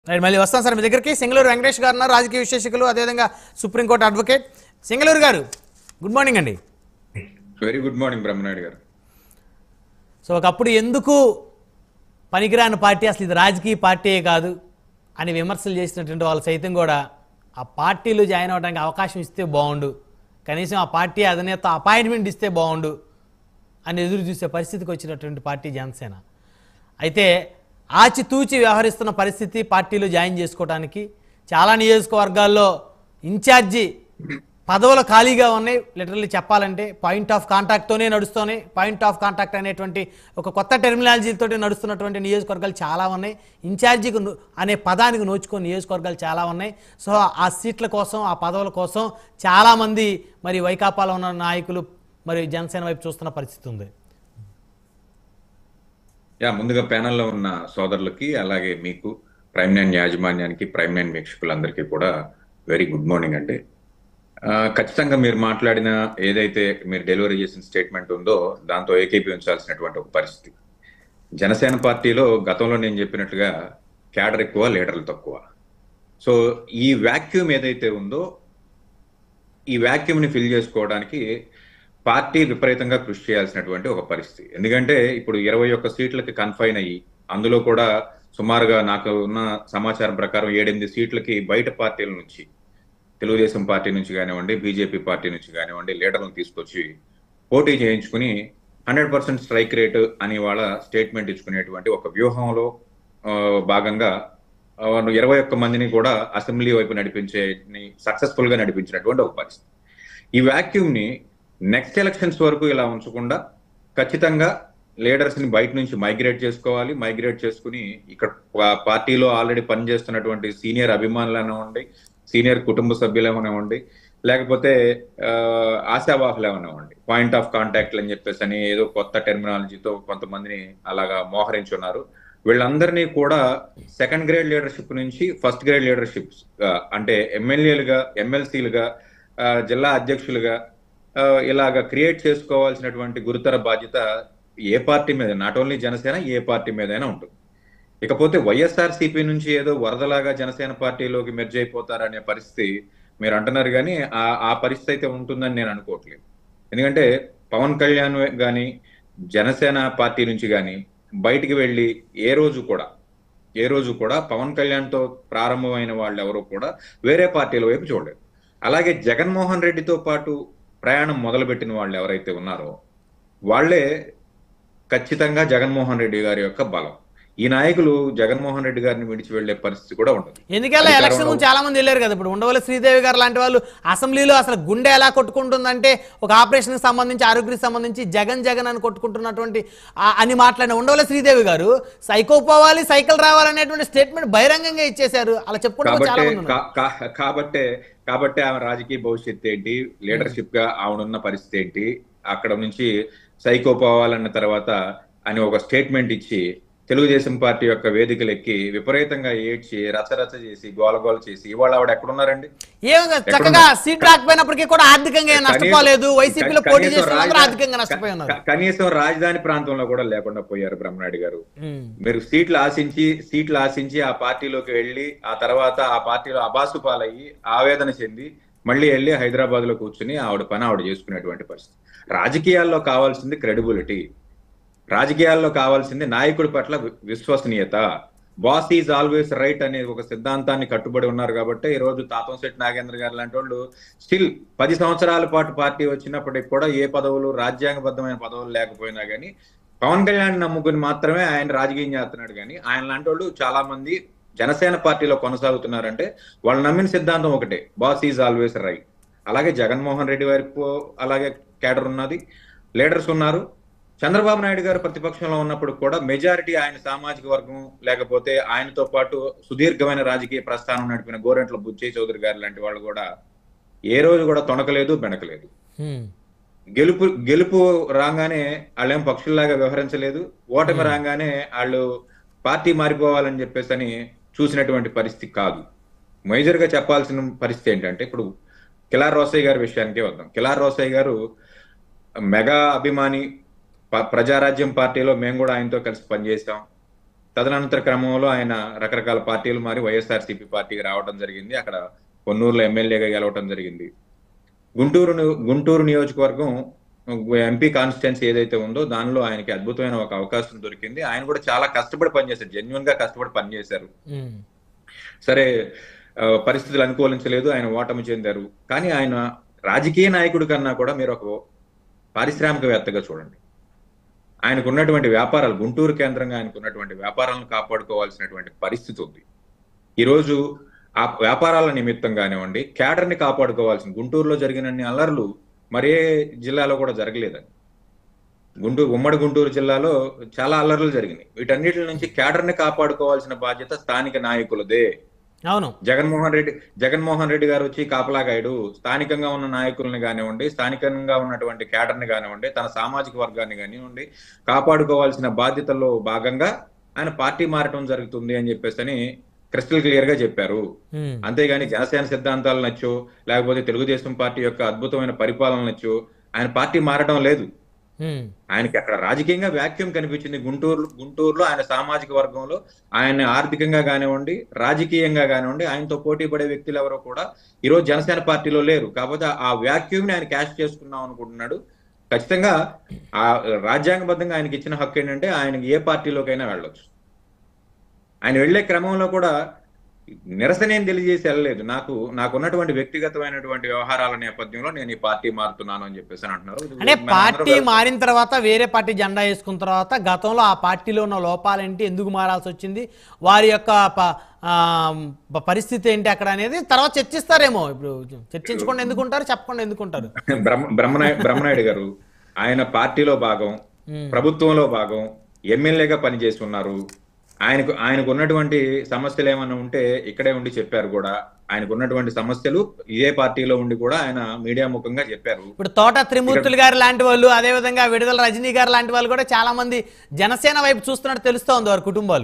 Right మళ్ళీ వస్తాం sir మీ దగ్గరికి సింగళూరు వెంకటేష్ గారు ఉన్నారు రాజకీయ విశ్లేషకులు అదేవిధంగా సుప్రీంకోర్టు అడ్వకేట్ సింగళూరు గారు గుడ్ మార్నింగ్ అండి వెరీ గుడ్ మార్నింగ్ బ్రహ్మనాయుడు గారు సో ఒకప్పుడు ఎందుకు పనికిరాని పార్టీ అసలు ఇది రాజకీయ పార్టీయే కాదు అని విమర్శలు చేసినటువంటి వాళ్ళు సైతం కూడా ఆ పార్టీలో జాయిన్ అవ్వడానికి అవకాశం ఇస్తే బాగుండు కనీసం ఆ పార్టీ అధినేత అపాయింట్మెంట్ ఇస్తే బాగుండు అని ఎదురు చూసే పరిస్థితికి వచ్చినటువంటి పార్టీ జనసేన అయితే ఆచితూచి వ్యవహరిస్తున్న పరిస్థితి పార్టీలో జాయిన్ చేసుకోవడానికి చాలా నియోజకవర్గాల్లో ఇన్ఛార్జి పదవులు ఖాళీగా ఉన్నాయి లిటరల్లీ చెప్పాలంటే పాయింట్ ఆఫ్ కాంటాక్ట్తోనే నడుస్తూనే పాయింట్ ఆఫ్ కాంటాక్ట్ అనేటువంటి ఒక కొత్త టెర్మినాలజీతో నడుస్తున్నటువంటి నియోజకవర్గాలు చాలా ఉన్నాయి ఇన్ఛార్జికి ను- అనే పదానికి నోచుకొని నియోజకవర్గాలు చాలా ఉన్నాయి సో ఆ సీట్ల కోసం ఆ పదవుల కోసం చాలామంది మరి వైకాపాలో ఉన్న నాయకులు మరి జనసేన వైపు చూస్తున్న పరిస్థితి ఉంది యా ముందుగా ప్యానెల్లో ఉన్న సోదరులకి అలాగే మీకు ప్రైమ్ నైన్ యాజమాన్యానికి ప్రైమ్ నైన్ వీక్షకులందరికీ కూడా వెరీ గుడ్ మార్నింగ్ అండి ఆ, ఖచ్చితంగా మీరు మాట్లాడిన ఏదైతే మీరు డెలివరీ చేసిన స్టేట్మెంట్ ఉందో దాంతో ఏకీభవించాల్సినటువంటి ఒక పరిస్థితి జనసేన పార్టీలో గతంలో నేను చెప్పినట్లుగా క్యాడర్ ఎక్కువ లీడర్లు తక్కువ సో ఈ వాక్యూమ్ ఏదైతే ఉందో ఈ వాక్యూమ్ ని ఫిల్ చేసుకోవడానికి పార్టీ విపరీతంగా కృషి చేయాల్సినటువంటి ఒక పరిస్థితి ఎందుకంటే ఇప్పుడు ఇరవై ఒక్క సీట్లకి కన్ఫైన్ అయ్యి అందులో కూడా సుమారుగా నాకు ఉన్న సమాచారం ప్రకారం ఏడెనిమిది సీట్లకి బయట పార్టీల నుంచి తెలుగుదేశం పార్టీ నుంచి కానివ్వండి బీజేపీ పార్టీ నుంచి కానివ్వండి లీడర్లను తీసుకొచ్చి పోటీ చేయించుకుని హండ్రెడ్ పర్సెంట్ స్ట్రైక్ రేట్ అని వాళ్ళ స్టేట్మెంట్ ఇచ్చుకునేటువంటి ఒక వ్యూహంలో ఆ, భాగంగా ఆ, వాళ్ళు ఇరవై ఒక్క మందిని కూడా అసెంబ్లీ వైపు నడిపించే సక్సెస్ఫుల్ గా నడిపించినటువంటి ఒక పరిస్థితి ఈ వాక్యూమ్ ని నెక్స్ట్ ఎలక్షన్స్ వరకు ఇలా ఉంచకుండా ఖచ్చితంగా లీడర్స్ ని బయట నుంచి మైగ్రేట్ చేసుకోవాలి మైగ్రేట్ చేసుకుని ఇక్కడ పా- పార్టీలో ఆల్రెడీ పనిచేస్తున్నటువంటి సీనియర్ అభిమానులు అనివ్వండి సీనియర్ కుటుంబ సభ్యులు ఏమనివ్వండి లేకపోతే ఆ, ఆశావాహులు ఏమనివ్వండి పాయింట్ ఆఫ్ కాంటాక్ట్ అని చెప్పేసి అని ఏదో కొత్త టెర్మినాలజీతో కొంతమందిని అలాగా మోహరించున్నారు వీళ్ళందరినీ కూడా సెకండ్ గ్రేడ్ లీడర్షిప్ నుంచి ఫస్ట్ గ్రేడ్ లీడర్షిప్ అంటే ఎమ్మెల్యేలుగా ఎమ్మెల్సీలుగా జిల్లా అధ్యక్షులుగా ఆ, ఇలాగ క్రియేట్ చేసుకోవాల్సినటువంటి గురుతర బాధ్యత ఏ పార్టీ మీద నాట్ ఓన్లీ జనసేన ఏ పార్టీ మీదైనా ఉంటుంది ఇకపోతే వైఎస్ఆర్ సిపి నుంచి ఏదో వరదలాగా జనసేన పార్టీలోకి మెర్జ్ అయిపోతారనే పరిస్థితి మీరు అంటున్నారు కానీ ఆ ఆ పరిస్థితి అయితే ఉంటుందని నేను అనుకోవట్లేదు ఎందుకంటే పవన్ కళ్యాణ్ గాని జనసేన పార్టీ నుంచి గాని బయటికి వెళ్ళి ఏ రోజు కూడా ఏ రోజు కూడా పవన్ కళ్యాణ్ తో ప్రారంభమైన వాళ్ళు ఎవరు కూడా వేరే పార్టీల వైపు చూడలేదు అలాగే జగన్మోహన్ రెడ్డితో పాటు ప్రయాణం మొదలుపెట్టిన వాళ్ళు ఎవరైతే ఉన్నారో వాళ్ళే ఖచ్చితంగా జగన్మోహన్ రెడ్డి గారి యొక్క బలం ఈ నాయకులు జగన్మోహన్ రెడ్డి గారిని విడిచి వెళ్లే పరిస్థితి కూడా ఉండదు ఎందుకలా ఎలక్షన్ ముందు చాలా మంది వెళ్ళారు కదా ఇప్పుడు ఉండవల్లి శ్రీదేవి గారు లాంటి వాళ్ళు అసెంబ్లీలో అసలు గుండె ఎలా కొట్టుకుంటుందంటే ఒక ఆపరేషన్కి సంబంధించి ఆరోగ్యకి సంబంధించి జగన్ జగన్ అని కొట్టుకుంటున్నటువంటి ఆ- అని మాట్లాడిన ఉండవల్లి శ్రీదేవి గారు సైకో పోవాలి సైకిల్ రావాలనేటువంటి స్టేట్మెంట్ బహిరంగంగా ఇచ్చేశారు అలా చెప్పుకుంటూ చాలా కాబట్టి మంది ఉన్నారు. కా- కా- కాబట్టే కాబట్టే ఆమె రాజకీయ భవిష్యత్తు ఏంటి లీడర్షిప్ గా ఆవిడున్న పరిస్థితి ఏంటి అక్కడ నుంచి సైకో పోవాలన్న తర్వాత అని ఒక స్టేట్మెంట్ ఇచ్చి తెలుగుదేశం పార్టీ యొక్క వేదికలు ఎక్కి విపరీతంగా ఏడ్చి రచరచ చేసి గోలగోల చేసి ఇవాళ ఆవిడ ఎక్కడున్నారండి ఏం కాదు, చక్కగా సీట్ రాకపోయినప్పటికీ కూడా ఆర్థికంగా ఏం నష్టపోలేదు కనీసం- వైసీపీలో పోటీ కనీసం చేసిన వాళ్ళందరూ రాజధాని- ఆర్థికంగా నష్టపోయి ఉన్నారు క- కనీసం రాజధాని ప్రాంతంలో కూడా లేకుండా పోయారు బ్రహ్మనాయుడు గారు ఉమ్. మీరు సీట్లు ఆశించి సీట్లు ఆశించి ఆ పార్టీలోకి వెళ్ళి ఆ తర్వాత ఆ పార్టీలో అబాసు పాలయ్యి ఆవేదన చెంది మళ్ళీ వెళ్ళి హైదరాబాద్ లో కూర్చుని ఆవిడ పని ఆవిడ చేసుకునేటువంటి పరిస్థితి రాజకీయాల్లో కావాల్సింది క్రెడిబిలిటీ రాజకీయాల్లో కావాల్సింది నాయకుడి పట్ల వి- విశ్వసనీయత బాస్ ఈజ్ ఆల్వేస్ రైట్ అనే ఒక సిద్ధాంతాన్ని కట్టుబడి ఉన్నారు కాబట్టి ఈ రోజు తాతంశెట్టి నాగేంద్ర గారు లాంటి వాళ్ళు స్టిల్ పది సంవత్సరాల పాటు పార్టీ వచ్చినప్పటికి కూడా ఏ పదవులు రాజ్యాంగబద్ధమైన పదవులు లేకపోయినా కానీ పవన్ కళ్యాణ్ నమ్ముకుని మాత్రమే ఆయన రాజకీయం చేస్తున్నాడు కానీ ఆయన లాంటి వాళ్ళు చాలా మంది జనసేన పార్టీలో కొనసాగుతున్నారంటే వాళ్ళు నమ్మిన సిద్ధాంతం ఒకటే బాస్ ఈజ్ ఆల్వేస్ రైట్ అలాగే జగన్మోహన్ రెడ్డి వైపు అలాగే కేడర్ ఉన్నది లీడర్స్ ఉన్నారు చంద్రబాబు నాయుడు గారు ప్రతిపక్షంలో ఉన్నప్పుడు కూడా మెజారిటీ ఆయన సామాజిక వర్గం లేకపోతే ఆయనతో పాటు సుదీర్ఘమైన రాజకీయ ప్రస్థానం నడిపిన గోరెంట్ల బుచ్చయ్య చౌదరి గారు లాంటి వాళ్ళు కూడా ఏ రోజు కూడా తొణకలేదు బెనకలేదు ఉమ్. గెలుపు గెలుపు రాగానే వాళ్ళేం పక్షుల్లాగా వ్యవహరించలేదు ఓటమి రాగానే వాళ్ళు పార్టీ మారిపోవాలని చెప్పేసి అని చూసినటువంటి పరిస్థితి కాదు మేజర్ గా చెప్పాల్సిన పరిస్థితి ఏంటంటే ఇప్పుడు కిలార్ రోసయ్య గారి విషయానికే వద్దాం కిలార్ రోసయ్య గారు మెగా అభిమాని ప- ప్రజారాజ్యం పార్టీలో మేము కూడా ఆయనతో కలిసి పనిచేసాం తదనంతర క్రమంలో ఆయన రకరకాల పార్టీలు మారి వైఎస్ఆర్సీపీ పార్టీకి రావడం జరిగింది అక్కడ కొన్నూరులో ఎమ్మెల్యేగా గెలవడం జరిగింది గుంటూరు ని- గుంటూరు నియోజకవర్గం ఎంపీ కాన్స్టిట్యున్సీ ఏదైతే ఉందో దానిలో ఆయనకి అద్భుతమైన ఒక అవకాశం దొరికింది ఆయన కూడా చాలా కష్టపడి పనిచేశారు జెన్యున్ గా కష్టపడి పనిచేశారు ఉమ్, సరే ఆ, పరిస్థితులు అనుకూలించలేదు ఆయన ఓటమి చెందారు కానీ ఆయన రాజకీయ నాయకుడి కన్నా కూడా మీరు ఒక పారిశ్రామికవేత్తగా చూడండి ఆయనకు ఉన్నటువంటి వ్యాపారాలు గుంటూరు కేంద్రంగా ఆయనకు ఉన్నటువంటి వ్యాపారాలను కాపాడుకోవాల్సినటువంటి పరిస్థితి ఉంది ఈరోజు ఆ వ్యాపారాల నిమిత్తం కానివ్వండి క్యాడర్ని కాపాడుకోవాల్సిన గుంటూరులో జరిగినన్ని అల్లర్లు మరే జిల్లాలో కూడా జరగలేదని గుంటూరు ఉమ్మడి గుంటూరు జిల్లాలో చాలా అల్లర్లు జరిగినాయి వీటన్నిటి నుంచి క్యాడర్ని కాపాడుకోవాల్సిన బాధ్యత స్థానిక నాయకులదే అవును జగన్మోహన్ రెడ్డి జగన్మోహన్ రెడ్డి గారు వచ్చి కాపలాగాయుడు స్థానికంగా ఉన్న నాయకుల్ని కానివ్వండి స్థానికంగా ఉన్నటువంటి క్యాడర్ని కానివ్వండి తన సామాజిక వర్గాన్ని కానివ్వండి కాపాడుకోవాల్సిన బాధ్యతల్లో భాగంగా ఆయన పార్టీ మారటం జరుగుతుంది అని చెప్పేసి అని క్రిస్టల్ క్లియర్ గా చెప్పారు ఉమ్, అంతేగాని జనసేన సిద్ధాంతాలు నచ్చో లేకపోతే తెలుగుదేశం పార్టీ యొక్క అద్భుతమైన పరిపాలన నచ్చో ఆయన పార్టీ మారడం లేదు ఉమ్, ఆయనకి అక్కడ రాజకీయంగా వ్యాక్యూమ్ కనిపించింది గుంటూరు గుంటూరులో ఆయన సామాజిక వర్గంలో ఆయన ఆర్థికంగా కానివ్వండి రాజకీయంగా కానివ్వండి ఆయనతో పోటీ పడే వ్యక్తులు ఎవరో కూడా ఈరోజు జనసేన పార్టీలో లేరు కాకపోతే ఆ వ్యాక్యూమ్ ని ఆయన క్యాష్ చేసుకుందాం అనుకుంటున్నాడు ఖచ్చితంగా ఆ రాజ్యాంగబద్ధంగా ఆయనకి ఇచ్చిన హక్కు ఏంటంటే ఆయనకి ఏ పార్టీలోకైనా వెళ్ళొచ్చు ఆయన వెళ్లే క్రమంలో కూడా నిరసన ఏం తెలియజేసి వెళ్ళలేదు నాకు నాకున్నటువంటి వ్యక్తిగతమైనటువంటి వ్యవహారాల నేపథ్యంలో నేను ఈ పార్టీ మారుతున్నాను అని చెప్పేసి అని అంటున్నారు అంటే మనందరం పార్టీ మారిన తర్వాత వేరే పార్టీ జెండా వేసుకున్న తర్వాత గతంలో ఆ పార్టీలో ఉన్న లోపాలేంటి ఎందుకు మారాల్సి వచ్చింది వారి యొక్క ప- ఆ, ప- పరిస్థితి ఏంటి అక్కడ అనేది తర్వాత చర్చిస్తారేమో ఇప్పుడు చర్చించకుండా ఎందుకుంటారు చెప్పకుండా ఎందుకుంటారు బ్రహ్మ బ్రహ్మనాయ బ్రహ్మనాయుడు గారు ఆయన పార్టీలో భాగం ఉమ్, ప్రభుత్వంలో భాగం ఎమ్మెల్యేగా పనిచేసి ఉన్నారు ఆయనకు ఆయనకు ఉన్నటువంటి సమస్యలు ఏమైనా ఉంటే ఇక్కడే ఉండి చెప్పారు కూడా ఆయనకు ఉన్నటువంటి సమస్యలు ఇదే పార్టీలో ఉండి కూడా ఆయన మీడియా ముఖంగా చెప్పారు ఇప్పుడు తోట త్రిమూర్తులు గారు లాంటి వాళ్ళు అదే విధంగా విడుదల రజనీ గారు లాంటి వాళ్ళు కూడా చాలా మంది జనసేన వైపు చూస్తున్నట్టు తెలుస్తోంది వారి కుటుంబాలు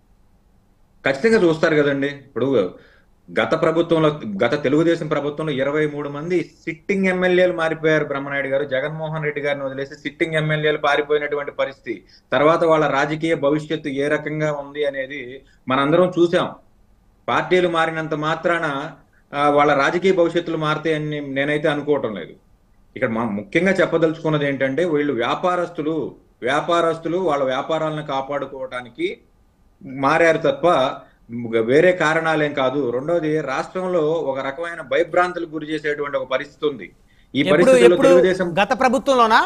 ఖచ్చితంగా చూస్తారు కదండి ఇప్పుడు గత ప్రభుత్వంలో గత తెలుగుదేశం ప్రభుత్వంలో ఇరవై మూడు మంది సిట్టింగ్ ఎమ్మెల్యేలు మారిపోయారు బ్రహ్మనాయుడు గారు జగన్మోహన్ రెడ్డి గారిని వదిలేసి సిట్టింగ్ ఎమ్మెల్యేలు పారిపోయినటువంటి పరిస్థితి తర్వాత వాళ్ళ రాజకీయ భవిష్యత్తు ఏ రకంగా ఉంది అనేది మనందరం చూసాం పార్టీలు మారినంత మాత్రాన ఆ, వాళ్ళ రాజకీయ భవిష్యత్తులు మారుతాయని నేనైతే అనుకోవటం లేదు ఇక్కడ మనం ముఖ్యంగా చెప్పదలుచుకున్నది ఏంటంటే వీళ్ళు వ్యాపారస్తులు వ్యాపారస్తులు వాళ్ళ వ్యాపారాలను కాపాడుకోవడానికి మారారు తప్ప వేరే కారణాలేం కాదు రెండోది రాష్ట్రంలో ఒక రకమైన భయభ్రాంతులకు గురి చేసేటువంటి ఒక పరిస్థితి ఉంది ఈ ఎప్పుడు పరిస్థితుల్లో ఎప్పుడు తెలుగుదేశం గత ప్రభుత్వంలోనా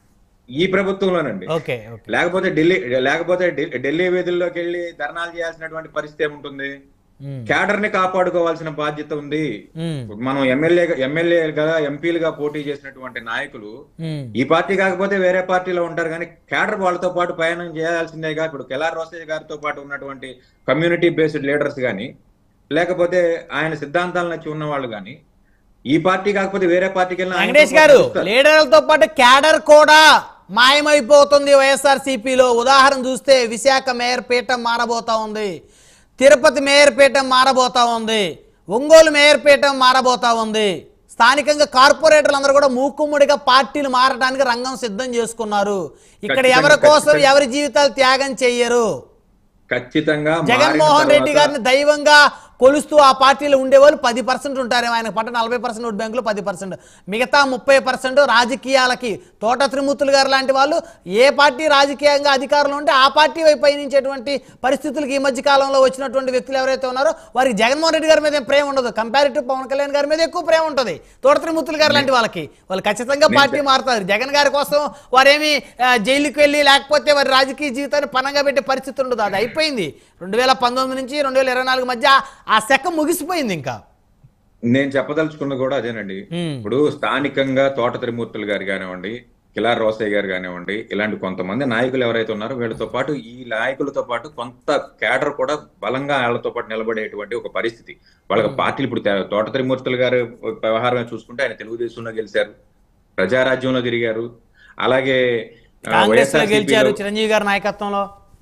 ఈ ప్రభుత్వంలోనండి ఓకే ఓకే లేకపోతే ఢిల్లీ లేకపోతే ఢి- ఢిల్లీ వీధుల్లోకి వెళ్ళి ధర్నాలు చేయాల్సినటువంటి పరిస్థితి ఏముంటుంది ఉమ్, క్యాడర్ ని కాపాడుకోవాల్సిన బాధ్యత ఉంది ఉమ్, మనం ఎమ్మెల్యే ఎమ్మెల్యేలుగా ఎంపీలుగా పోటీ చేసినటువంటి నాయకులు ఉమ్, ఈ పార్టీ కాకపోతే వేరే పార్టీలో ఉంటారు కానీ క్యాడర్ వాళ్ళతో పాటు ప్రయాణం చేయాల్సిందేగా ఇప్పుడు కెలార్ రోసయ్య గారితో పాటు ఉన్నటువంటి కమ్యూనిటీ బేస్డ్ లీడర్స్ కానీ లేకపోతే ఆయన సిద్ధాంతాలు నచ్చి ఉన్న వాళ్ళు కానీ ఈ పార్టీ కాకపోతే వేరే పార్టీకి వెళ్ళినా ఆయనతో వెంకటేష్ పాటు గారు నడుస్తారు. లీడర్లతో పాటు క్యాడర్ కూడా మాయమైపోతుంది వైఎస్ఆర్ సిపిలో ఉదాహరణ చూస్తే విశాఖ మేయర్ పీఠం మారబోతా ఉంది తిరుపతి మేయర్ పీఠం మారబోతా ఉంది ఒంగోలు మేయర్ పీఠం మారబోతా ఉంది స్థానికంగా కార్పొరేటర్లు అందరూ కూడా మూకుమ్మడిగా పార్టీలు మారడానికి రంగం సిద్ధం చేసుకున్నారు ఇక్కడ ఖచ్చితంగా, ఎవరి కోసం ఖచ్చితంగా. ఎవరి జీవితాలు త్యాగం చెయ్యరు ఖచ్చితంగా మారిన జగన్మోహన్ రెడ్డి తర్వాత- గారిని దైవంగా కొలుస్తూ ఆ పార్టీలో ఉండేవాళ్ళు పది పర్సెంట్ ఉంటారేమో ఆయన పట్ట నలభై పర్సెంట్ ఓట్ బ్యాంకులు పది పర్సెంట్ మిగతా ముప్పై పర్సెంట్ రాజకీయాలకి తోట త్రిమూర్తులు గారు లాంటి వాళ్ళు ఏ పార్టీ రాజకీయంగా అధికారంలో ఉంటే ఆ పార్టీ వైపు పయనించేటువంటి పరిస్థితులకు ఈ మధ్య కాలంలో వచ్చినటువంటి వ్యక్తులు ఎవరైతే ఉన్నారో వారికి జగన్మోహన్ రెడ్డి గారి మీద ఏం ప్రేమ ఉండదు కంపారిటివ్ పవన్ కళ్యాణ్ గారి మీద ఎక్కువ ప్రేమ ఉంటుంది తోట త్రిమూర్తులు గారు లాంటి వాళ్ళకి వాళ్ళు ఖచ్చితంగా పార్టీ మారుతారు జగన్ గారి కోసం వారేమి ఆ, జైలుకి వెళ్ళి లేకపోతే వారి రాజకీయ జీవితాన్ని పనంగా పెట్టే పరిస్థితి ఉండదు అది అయిపోయింది రెండు వేల పంతొమ్మిది నుంచి రెండు వేల ఇరవై నాలుగు మధ్య ఆ శకం ముగిసిపోయింది ఇంకా నేను చెప్పదలుచుకున్నది కూడా అదేనండి ఉమ్, ఇప్పుడు స్థానికంగా తోట త్రిమూర్తులు గారు కానివ్వండి కిలార్ రోసయ్య గారు కానివ్వండి ఇలాంటి కొంతమంది నాయకులు ఎవరైతే ఉన్నారో వీళ్ళతో పాటు ఈ నాయకులతో పాటు కొంత క్యాడర్ కూడా బలంగా వాళ్ళతో పాటు నిలబడేటువంటి ఒక పరిస్థితి వాళ్ళకి పార్టీలు ఇప్పుడు తే- తోట త్రిమూర్తులు గారు వ్యవహారం చూసుకుంటే ఆయన తెలుగుదేశంలో గెలిచారు ప్రజారాజ్యంలో తిరిగారు అలాగే ఆ, కాంగ్రెస్ లో YSRCP గెలిచారు లో- చిరంజీవి గారి నాయకత్వంలో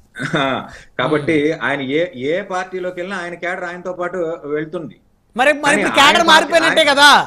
కాబట్టి ఆయన ఏ ఏ పార్టీలోకి వెళ్ళినా ఆయన క్యాడర్ ఆయనతో పాటు వెళ్తుంది మరి మరి కానీ ఇప్పుడు క్యాడర్ ఆయన మారిపోయినట్టే పార్టీ- కదా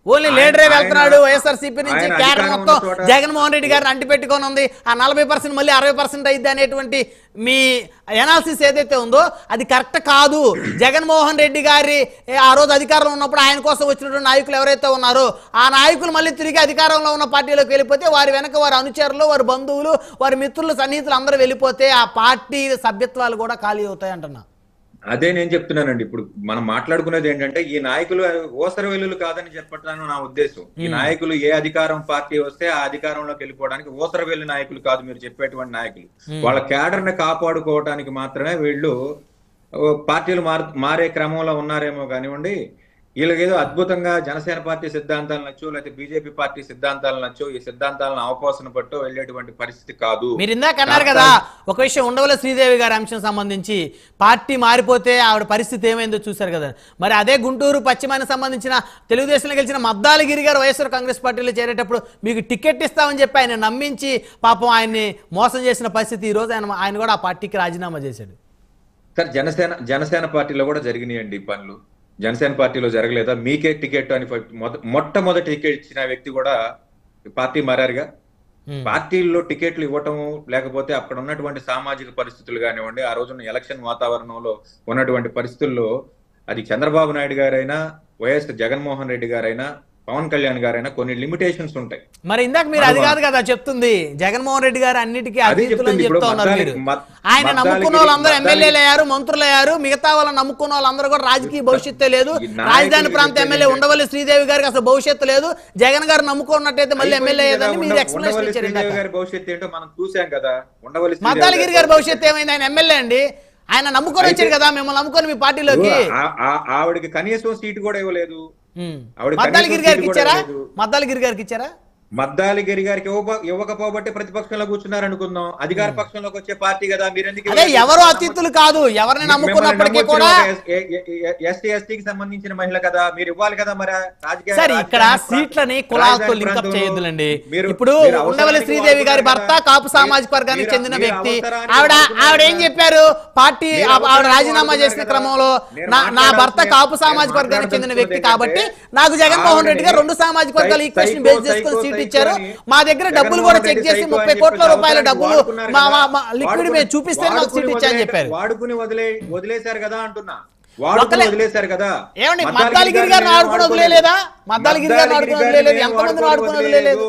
ఓన్లీ ఆయన- లీడరే ఆయన- వెళ్తున్నాడు వైఎస్ఆర్సీపీ నుంచి ఆయన క్యాడర్ అధికారం మొత్తం ఉన్న చోట- జగన్మోహన్ రెడ్డి గారిని అంటి పెట్టుకొని ఉంది ఆ నలభై పర్సెంట్ మళ్ళీ అరవై పర్సెంట్ అయింది అనేటువంటి మీ ఎనాలిసిస్ ఏదైతే ఉందో అది కరెక్ట్ కాదు జగన్మోహన్ రెడ్డి గారి ఏ, ఆ రోజు అధికారంలో ఉన్నప్పుడు ఆయన కోసం వచ్చినటువంటి నాయకులు ఎవరైతే ఉన్నారో ఆ నాయకులు మళ్ళీ తిరిగి అధికారంలో ఉన్న పార్టీలోకి వెళ్ళిపోతే వారి వెనక వారి అనుచరులు వారి బంధువులు వారి మిత్రులు సన్నిహితులు అందరూ వెళ్ళిపోతే ఆ పార్టీ సభ్యత్వాలు కూడా ఖాళీ అవుతాయి అంటున్నా అదే నేను చెప్తున్నానండి ఇప్పుడు మనం మాట్లాడుకునేది ఏంటంటే ఈ నాయకులు ఓసర వెల్లులు కాదని చెప్పట్లను నా ఉద్దేశం ఈ నాయకులు ఏ అధికారం పార్టీ వస్తే ఆ అధికారంలోకి వెళ్ళిపోవడానికి ఓసర వెల్లు నాయకులు కాదు మీరు చెప్పేటువంటి నాయకులు వాళ్ళ క్యాడర్ ని కాపాడుకోవడానికి మాత్రమే వీళ్ళు ఓ, పార్టీలు మార్ మారే క్రమంలో ఉన్నారేమో కానివ్వండి వీళ్ళకేదో అద్భుతంగా జనసేన పార్టీ సిద్ధాంతాలు నచ్చో లేకపోతే బీజేపీ పార్టీ సిద్ధాంతాలు నచ్చో ఈ సిద్ధాంతాలను అవపోసన పట్టో వెళ్ళేటువంటి పరిస్థితి కాదు మీరు ఇందాక అన్నారు కదా ఒక విషయం ఉండవల శ్రీదేవి గారి అంశం సంబంధించి పార్టీ మారిపోతే ఆవిడ పరిస్థితి ఏమైందో చూశారు కదా మరి అదే గుంటూరు పశ్చిమానికి సంబంధించిన తెలుగుదేశంలో గెలిచిన మద్దాలగిరి గారు వైఎస్ఆర్ కాంగ్రెస్ పార్టీలో చేరేటప్పుడు మీకు టికెట్ ఇస్తామని చెప్పి ఆయన నమ్మించి పాపం ఆయన్ని మోసం చేసిన పరిస్థితి ఈ రోజు ఆయన ఆయన కూడా ఆ పార్టీకి రాజీనామా చేశాడు సార్ జనసేన జనసేన పార్టీలో కూడా జరిగినాయండి ఈ పనులు జనసేన పార్టీలో జరగలేదా మీకే టికెట్ అని ఫ- మొద- మొట్టమొదటి టికెట్ ఇచ్చిన వ్యక్తి కూడా పార్టీ మారారుగా ఉమ్. పార్టీల్లో టికెట్లు ఇవ్వటం లేకపోతే అక్కడ ఉన్నటువంటి సామాజిక పరిస్థితులు కానివ్వండి ఆ రోజున ఎలక్షన్ వాతావరణంలో ఉన్నటువంటి పరిస్థితుల్లో అది చంద్రబాబు నాయుడు గారైనా వైఎస్ జగన్మోహన్ రెడ్డి గారైనా పవన్ కళ్యాణ్ గారైనా కొన్ని లిమిటేషన్స్ ఉంటాయి మరి ఇందాక మీరు అది కాదు కదా చెప్తుంది జగన్మోహన్ రెడ్డి గారు అన్నిటికీ అదే అతీతులు అని చెప్తుంది. ఇప్పుడు చెప్తా ఉన్నారు మద్దాలి- మీరు మద్- ఆయన మద్దాలిగిరి- నమ్ముకున్న వాళ్ళందరూ మద్దాలిగిరి- ఎమ్మెల్యేలు అయ్యారు మంత్రులు అయ్యారు మిగతా వాళ్ళని నమ్ముకున్న వాళ్ళందరూ కూడా రాజకీయ భవిష్యత్తు లేదు ఈ నాయకులు రాజధాని ప్రాంత చెప్పేది ఎమ్మెల్యే ఏంటంటే- ఉండవల్లి శ్రీదేవి గారికి అసలు భవిష్యత్తు లేదు జగన్ గారు నమ్ముకున్నట్టయితే మళ్ళీ ఎమ్మెల్యే అయిపోయింది అయ్యేదని కదా, మీరు ఉండ- ఎక్స్ప్లెనేషన్ ఉండవల్లి ఇచ్చారు శ్రీదేవి ఇందాక గారి భవిష్యత్తు ఏంటో మనం చూసాం కదా ఉండవల్లి శ్రీదేవి మద్దాలగిరి గారి భవిష్యత్తు ఏమైంది ఆయన ఎమ్మెల్యే అండి ఆయన నమ్ముకొని వచ్చారు కదా మిమ్మల్ని నమ్ముకొని మీ పార్టీలోకి ఆ- ఆ- ఆవిడకి కనీసం సీటు కూడా ఇవ్వలేదు ఉమ్. ఆవిడ మద్దాలగిరి కనీసం గారికి సీటు ఇచ్చారా కూడా లేదు. మద్దాలగిరి గారికి ఇచ్చారా మద్దాలిగిరి గారికి ఇవ్వక- ఇవ్వకపోబట్టి ప్రతిపక్షంలో కూర్చున్నారు అనుకుందాం అధికార పక్షంలోకి వచ్చే పార్టీ కదా మీరు ఎందుకు అదే ఇవ్వలేదు? ఎవరు అతీతులు కాదు ఎవరిని నమ్ముకున్నప్పటికీ మిమ్మల్ని కూడా నమ్మొచ్చిన ఒక ఎస్- ఏ- ఏ- ఎస్టీ ఎస్టీకి సంబంధించిన మహిళ కదా మీరు ఇవ్వాలి కదా మరి రాజకీయ సరే ఇక్కడ రాజధాని సీట్లని ప్రాంతం- కులాలతో రాజధాని లింకప్ ప్రాంతంలో చేయొద్దులండి మీరు- ఇప్పుడు మీరు అవసరానికి ఉండవల్లి శ్రీదేవి గారి భర్త వాడుకుంటారు కాపు కదా. సామాజిక వర్గానికి మీరు- చెందిన మీరు వ్యక్తి అవసరానికి ఆవిడ వాడుకున్నారు ఆవిడ ఏం కదా. చెప్పారు పార్టీ మీరు ఆ- ఆవిడ అవసరానికి రాజీనామా వాడుకున్నారు చేసిన కదా. క్రమంలో నేను నా నా భర్త మాట్లాడాల్సింది- కాపు సామాజిక నేను వర్గానికి చెందిన వ్యక్తి మాట్లాడాల్సింది కాబట్టి ఏంటంటే నాకు జగన్మోహన్ రెడ్డి గారు ఆవిడని రెండు సామాజిక వర్గాల సై- ఈక్వేషన్ సైకో, బేస్ చేసుకుని సైకో, సీట్ సైకో ఇచ్చారు అని మా దగ్గర డబ్బులు జగన్మోహన్ కూడా రెడ్డి చెక్ చేసి సైకో ముప్పై అని కోట్ల చెప్పి రూపాయల అవసరానికి డబ్బులు వాడుకున్నారు మా కదా. మా లిక్విడ్ వాడుకుని- మేము చూపిస్తే మాకు సీట్ వాడుకుని ఇచ్చారని వదిలే- చెప్పారు వాడుకుని వదిలే వదిలేశారు కదా అంటున్నా వాడుకుని ఒకలే- వదిలేశారు కదా ఏమండి మద్దాలిగిరి మద్దాలగిరి గారిని గారిని ఆడుకుని వాడుకోలేదు. వదిలేదా మద్దాలగిరి గారిని ఆడుకుని మద్దాలగిరి వదిలేదు గారిని ఎంతమందిని వాడుకుని ఆడుకుని వదిలేదు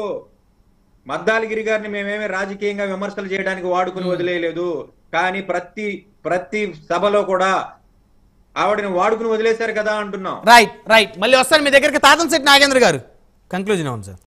మద్దాలగిరి గారిని మేమేమి రాజకీయంగా విమర్శలు చేయడానికి వాడుకుని వదిలేయలేదు కానీ ప్రతి ప్రతి సభలో కూడా ఆవిడని వాడుకుని వదిలేశారు కదా అంటున్నాం రైట్ రైట్ మళ్ళీ వస్తాను మీ దగ్గరికి తాతంశెట్టి నాగేంద్ర గారు కంక్లూజన్ అవును సార్